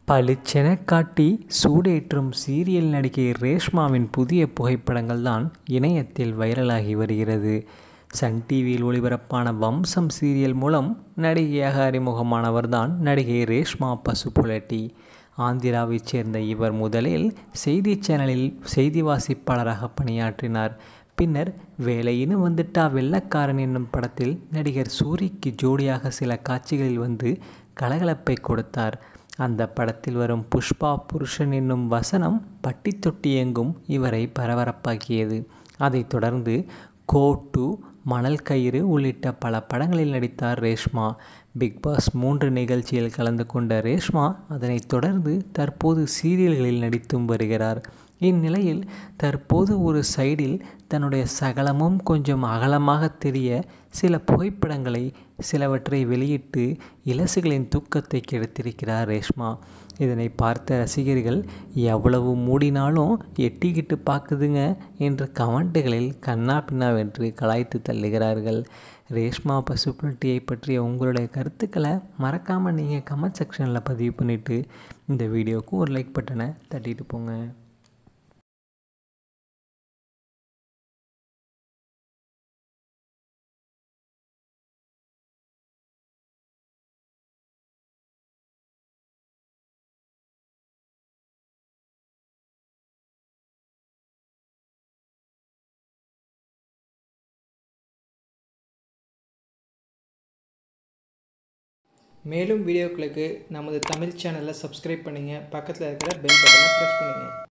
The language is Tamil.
பளிச்சென காட்டி சூடேற்றும் சீரியல் நடிகை ரேஷ்மாவின் புதிய புகைப்படங்கள் தான் இணையத்தில் வைரலாகி வருகிறது சன் டிவியில் ஒளிபரப்பான வம்சம் சீரியல் மூலம் நடிகையாக அறிமுகமானவர் தான் நடிகை ரேஷ்மா பசுபுலட்டி ஆந்திராவைச் சேர்ந்த இவர் முதலில் செய்தி சேனலில் செய்தி வாசிப்பாளராக பணியாற்றினார் பின்னர் வேலையின்னு வந்துட்டா வெள்ளக்காரன் என்னும் படத்தில் நடிகர் சூரிக்கு ஜோடியாக சில காட்சிகளில் வந்து கலகலப்பை கொடுத்தார் அந்த படத்தில் வரும் புஷ்பா புருஷன் என்னும் வசனம் பட்டி தொட்டி எங்கும் இவரை பரபரப்பாக்கியது அதைத் தொடர்ந்து கோட்டு மணல் கயிறு உள்ளிட்ட பல படங்களில் நடித்தார் ரேஷ்மா பிக் பாஸ் மூன்று நிகழ்ச்சியில் கலந்து கொண்ட ரேஷ்மா அதனைத் தொடர்ந்து தற்போது சீரியல்களில் நடித்தும் வருகிறார் இந்நிலையில் தற்போது ஒரு சைடில் தன்னுடைய சகலமும் கொஞ்சம் அகலமாக தெரிய சில புகைப்படங்களை சிலவற்றை வெளியிட்டு இலசுகளின் தூக்கத்தை கெடுத்திருக்கிறார் ரேஷ்மா இதனை பார்த்த ரசிகர்கள் எவ்வளவு மூடினாலும் எட்டிக்கிட்டு பார்க்குதுங்க என்று கமெண்ட்டுகளில் கண்ணா பின்னாவென்று கலாய்த்து தள்ளுகிறார்கள் ரேஷ்மா பசுப்புரட்டியை பற்றிய உங்களுடைய கருத்துக்களை மறக்காமல் நீங்கள் கமெண்ட் செக்ஷனில் பதிவு பண்ணிவிட்டு இந்த வீடியோவுக்கு ஒரு லைக் பட்டனை தட்டிட்டு போங்க மேலும் வீடியோக்களுக்கு நமது தமிழ் சேனலை சப்ஸ்கிரைப் பண்ணுங்கள் பக்கத்தில் இருக்கிற பெல் பட்டனை ப்ரெஸ் பண்ணுங்கள்